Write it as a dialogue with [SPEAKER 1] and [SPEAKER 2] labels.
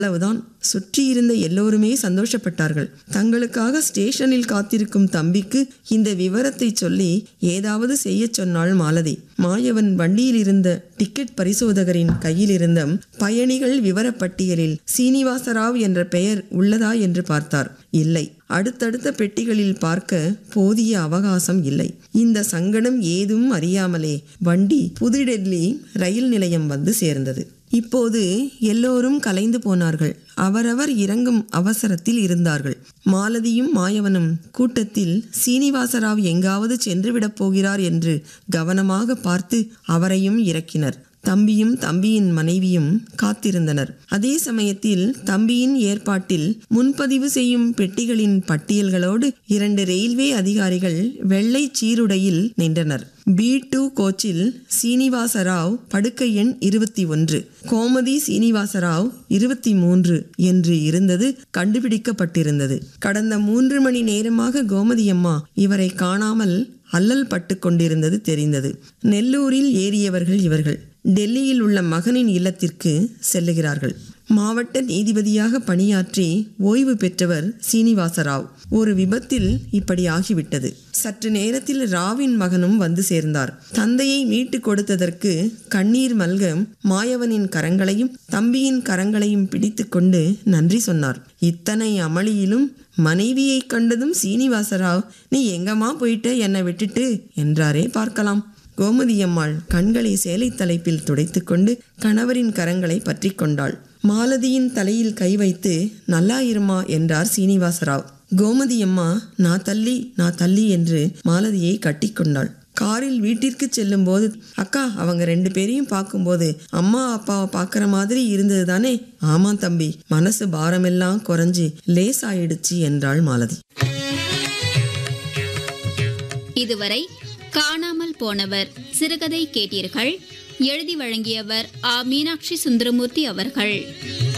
[SPEAKER 1] அவ்வளவுதான் சுற்றியிருந்த எல்லோருமே சந்தோஷப்பட்டார்கள் தங்களுக்காக ஸ்டேஷனில் காத்திருக்கும் தம்பிக்கு இந்த விவரத்தை சொல்லி ஏதாவது செய்யச் சொன்னாள் மாலதி மாயவன் வண்டியில் இருந்த டிக்கெட் பரிசோதகரின் கையில் இருந்த பயணிகள் விவரப்பட்டியலில் சீனிவாசராவ் என்ற பெயர் உள்ளதா என்று பார்த்தார் இல்லை அடுத்தடுத்த பெட்டிகளில் பார்க்க போதிய அவகாசம் இல்லை இந்த சங்கடம் ஏதும் அறியாமலே வண்டி புதுடெல்லி ரயில் நிலையம் வந்து சேர்ந்தது இப்போது எல்லோரும் கலைந்து போனார்கள் அவரவர் இறங்கும் அவசரத்தில் இருந்தார்கள் மாலதியும் மாயவனும் கூட்டத்தில் சீனிவாசராவ் எங்காவது சென்றுவிடப் போகிறார் என்று கவனமாக பார்த்து அவரையும் இறக்கினர் தம்பியும் தம்பியின் மனைவியும் காத்திருந்தனர் அதே சமயத்தில் தம்பியின் ஏற்பாட்டில் முன்பதிவு செய்யும் பெட்டிகளின் பட்டியல்களோடு இரண்டு ரயில்வே அதிகாரிகள் வெள்ளை சீருடையில் நின்றனர் பி டூ கோச்சில் சீனிவாசராவ் படுக்கை எண் இருபத்தி ஒன்று கோமதி சீனிவாசராவ் இருபத்தி மூன்று என்று இருந்தது கண்டுபிடிக்கப்பட்டிருந்தது கடந்த மூன்று மணி நேரமாக கோமதி அம்மா இவரை காணாமல் அல்லல் பட்டு கொண்டிருந்தது தெரிந்தது நெல்லூரில் ஏறியவர்கள் இவர்கள் டெல்லியில் உள்ள மகனின் இல்லத்திற்கு செல்லுகிறார்கள் மாவட்ட நீதிபதியாக பணியாற்றி ஓய்வு பெற்றவர் சீனிவாசராவ் ஒரு விபத்தில் இப்படி ஆகிவிட்டது சற்று நேரத்தில் ராவின் மகனும் வந்து சேர்ந்தார் தந்தையை மீட்டு கொடுத்ததற்கு கண்ணீர் மல்க மாயவனின் கரங்களையும் தம்பியின் கரங்களையும் பிடித்துக்கொண்டு நன்றி சொன்னார் இத்தனை அமளியிலும் மனைவியை கண்டதும் சீனிவாசராவ் நீ எங்கம்மா போயிட்ட என்னை விட்டுட்டு என்றாரே பார்க்கலாம் கோமதியம்மாள் கண்களை சேலை தலைப்பில் துடைத்துக்கொண்டு கணவரின் கரங்களை பற்றி கொண்டாள் மாலதியின் தலையில் கை வைத்து நல்லா இருமா என்றார் சீனிவாசராவ் கோமதியம்மா நான் தள்ளி நான் தள்ளி என்று மாலதியை கட்டிக்கொண்டாள் காரில் வீட்டிற்கு செல்லும் போது அக்கா அவங்க ரெண்டு பேரையும் பார்க்கும்போது அம்மா அப்பாவை பார்க்குற மாதிரி இருந்தது தானே ஆமா தம்பி மனசு பாரமெல்லாம் குறைஞ்சி லேசாயிடுச்சு என்றாள் மாலதி
[SPEAKER 2] இதுவரை காணாமல் போனவர் சிறுகதை கேட்டீர்கள் எழுதி வழங்கியவர் ஆ மீனாட்சி சுந்தரமூர்த்தி அவர்கள்